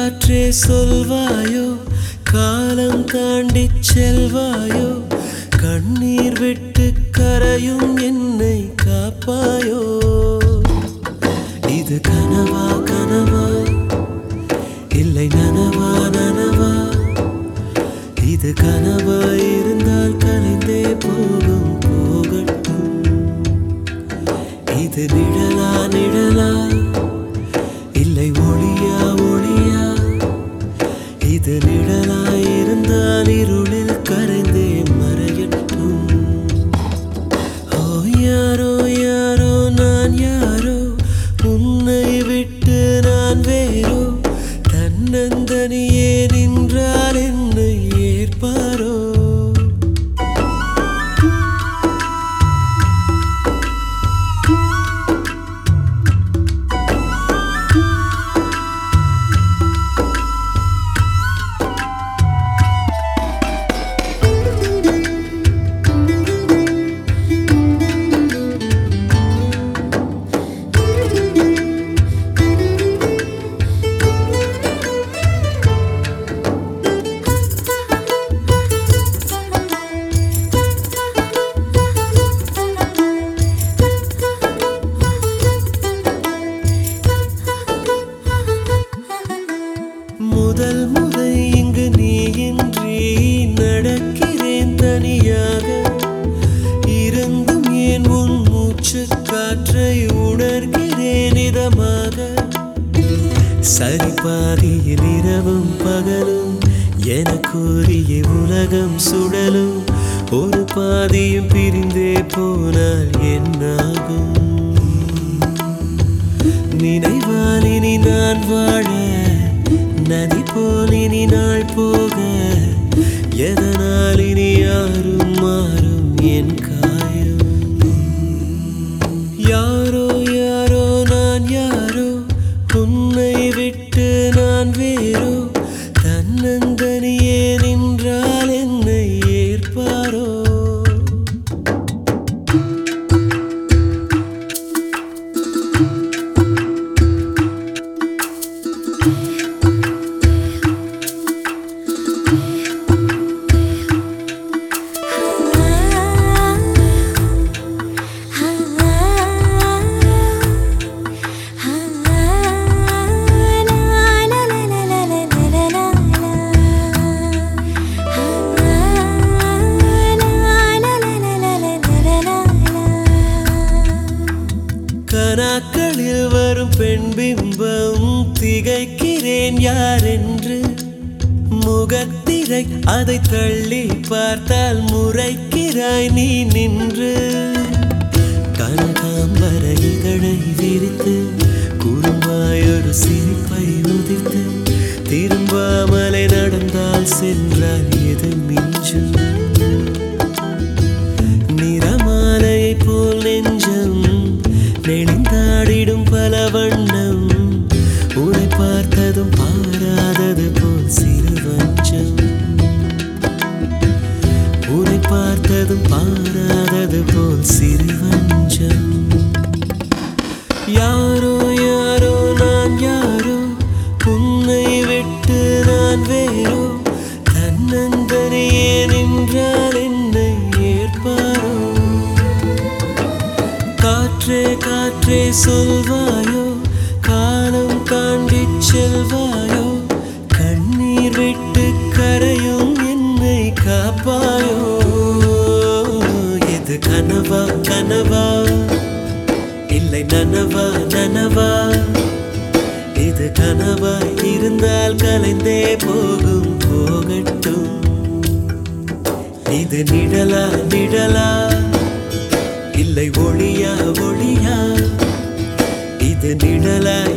காற்றே சொல்வாயோ காலம் தாண்டி செல்வாயோ கண்ணீர் விட்டு கரையும் என்னை காப்பாயோ இது கனவா கனவா இல்லை நனவா நனவா இது கனவா இருந்தால் கலைந்தே போகும் போகட்டும் இது நிழலா நிழலா இல்லை ஒளியா ஒளியா இது நிழலா இருந்தால் இருளில் கரைந்தே மறையட்டும் ஓ யாரோ யாரோ நான் யாரோ உன்னை விட்டு நான் வேறோ தன்னந்தனியே நின்றால் என்னை ஏற்பாரோ முதல் முறை இங்கு நீ இன்றி நடக்கிறேன் தனியாக இருந்தும் ஏன் உன் மூச்சு காற்றை உணர்கிறேன் இதமாக சரி பாதியில் இரவும் பகலும் எனக்குரிய உலகம் சுடலும் ஒரு பாதியும் பிரிந்தே போனால் என்னாகும் நினைவால் இனி நான் வாழ நதி போல் இனி நாள் போக எதனால் இனி யாரும் மாறும் என் காயம் யாரோ யாரோ நான் யாரோ உன்னை விட்டு நான் வேறோ தன்னந்தனியே நின்றால் என்னை ஏற்பாரோ கனாக்களில் வரும் பெண் பிம்பம் திகைக்கிறேன் யார் என்று முகத்திரை அதை தள்ளி பார்த்தால் முறைக்கிறாய் நீ நின்று கனகாம்பர இதழை விரித்து குறும்பாயொரு சிரிப்பை உதித்து திரும்பாமலை நடந்தால் சென்றால் எது மிஞ்சும் நிறமாலையை போல் நெஞ்சம் நெளிந்தாடிடும் பல வண்ணம் உரை பார்த்ததும் பாராதது போல் சிறு வஞ்சம் உரை பார்த்ததும் பாராதது போல் சிறு வஞ்சம் யாரோ யாரோ நான் யாரோ உன்னை விட்டு நான் வேறோ தன்னந்தனியே நின்றால் என்னை ஏற்பாரோ காற்றே காற்றே சொல்வாயோ காலம் தாண்டி செல்வாயோ கண்ணீர் விட்டு கரையும் என்னை காப்பாயோ இது கனவா கனவா இல்லை நனவா நனவா இது கனவா இருந்தால் கலைந்தே போகும் போகட்டும் இது நிழலா நிழலா இல்லை ஒளியா ஒளியா இது நிழலா